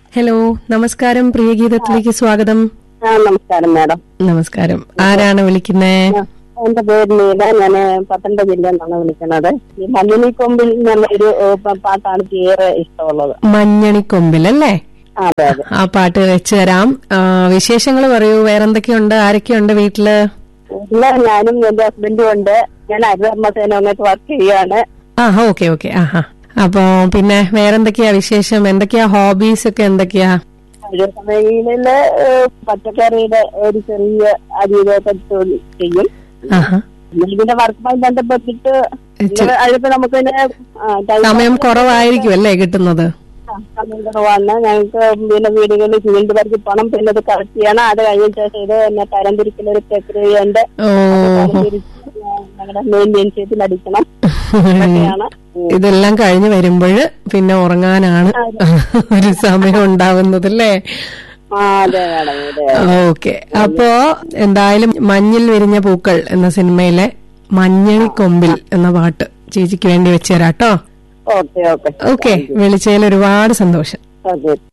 hello നമസ്കാരം പ്രിയ ഗീതത്തിലേക്ക് സ്വാഗതം ആ നമസ്കാരം മാഡം നമസ്കാരം ആരാണ് വിളിക്കുന്നേ ആ, എന്റെ പേര് നീല ഞാൻ പത്തനംതിട്ട ജില്ലയിൽ നിന്നാണ് വിളിക്കുന്നത് ഈ മഞ്ഞിനി കൊമ്പിൽ എന്നുള്ളൊരു ഏ, പ- പാട്ടാണ് എനിക്ക് ഏറെ ഇഷ്ടമുള്ളത് മഞ്ഞണിക്കൊമ്പിൽ അല്ലേ ആ, അതെ അതെ ആ പാട്ട് വെച്ച് തരാം വിശേഷങ്ങൾ പറയൂ വേറെന്തൊക്കെയുണ്ട് ആരൊക്കെയുണ്ട് വീട്ടില് ഇല്ല ഞാനും എന്റെ ഹസ്ബൻഡും ഉണ്ട് ഞാൻ ഹരിതകർമ്മസേന വന്നിട്ട് വർക്ക് ചെയ്യാണ് ആ ഓക്കെ ഓക്കെ ആ ഹാ അപ്പൊ പിന്നെ വേറെന്തൊക്കെയാ വിശേഷം എന്തൊക്കെയാ ഹോബീസ് ഒക്കെ എന്തൊക്കെയാ ഒരു സമയങ്ങളില് ഏ, പച്ചക്കറിയുടെ ഒരു ചെറിയ അരിയൊക്കെ തൊഴിൽ ചെയ്യും ആഹാ പിന്നെ ഇതിന്റെ വർക്കുമായി ബന്ധപ്പെട്ടിട്ട് ഇച്ചിരി- അതിപ്പോ നമുക്ക് പിന്നെ, ആ, ടൈം സമയം കുറവായിരിക്കും അല്ലേ കിട്ടുന്നത് ആ, സമയം കുറവാണ് ഞങ്ങൾക്ക് പിന്നെ വീടുകളിൽ ഫീൽഡ് വർക്ക് പോകണം പിന്നെ ഇത് കളക്ട് ചെയ്യണം അത് കഴിഞ്ഞ ശേഷം ഇത് പിന്നെ തരംതിരിക്കുന്ന ഒരു പ്രക്രിയയുണ്ട് ഓ തരംതിരിച്ച് ഞങ്ങളുടെ മെയിൻ ജെൻസിയത്തിൽ അടിക്കണം ഒക്കെയാണ് ഇതെല്ലാം കഴിഞ്ഞ് വരുമ്പോൾ പിന്നെ ഉറങ്ങാനാണ് ഒരു സമയം ഉണ്ടാവുന്നത് അല്ലേ ആ അതെ മാഡം അതെ ഓക്കെ അപ്പോ എന്തായാലും മഞ്ഞിൽ വിരിഞ്ഞ പൂക്കൾ എന്ന സിനിമയിലെ മഞ്ഞണിക്കൊമ്പിൽ എന്ന പാട്ട് ചേച്ചിക്ക് വേണ്ടി വെച്ചുതരാട്ടോ ഓക്കെ ഓക്കെ ഓക്കെ വിളിച്ചതിൽ ഒരുപാട് സന്തോഷം ഓക്കെ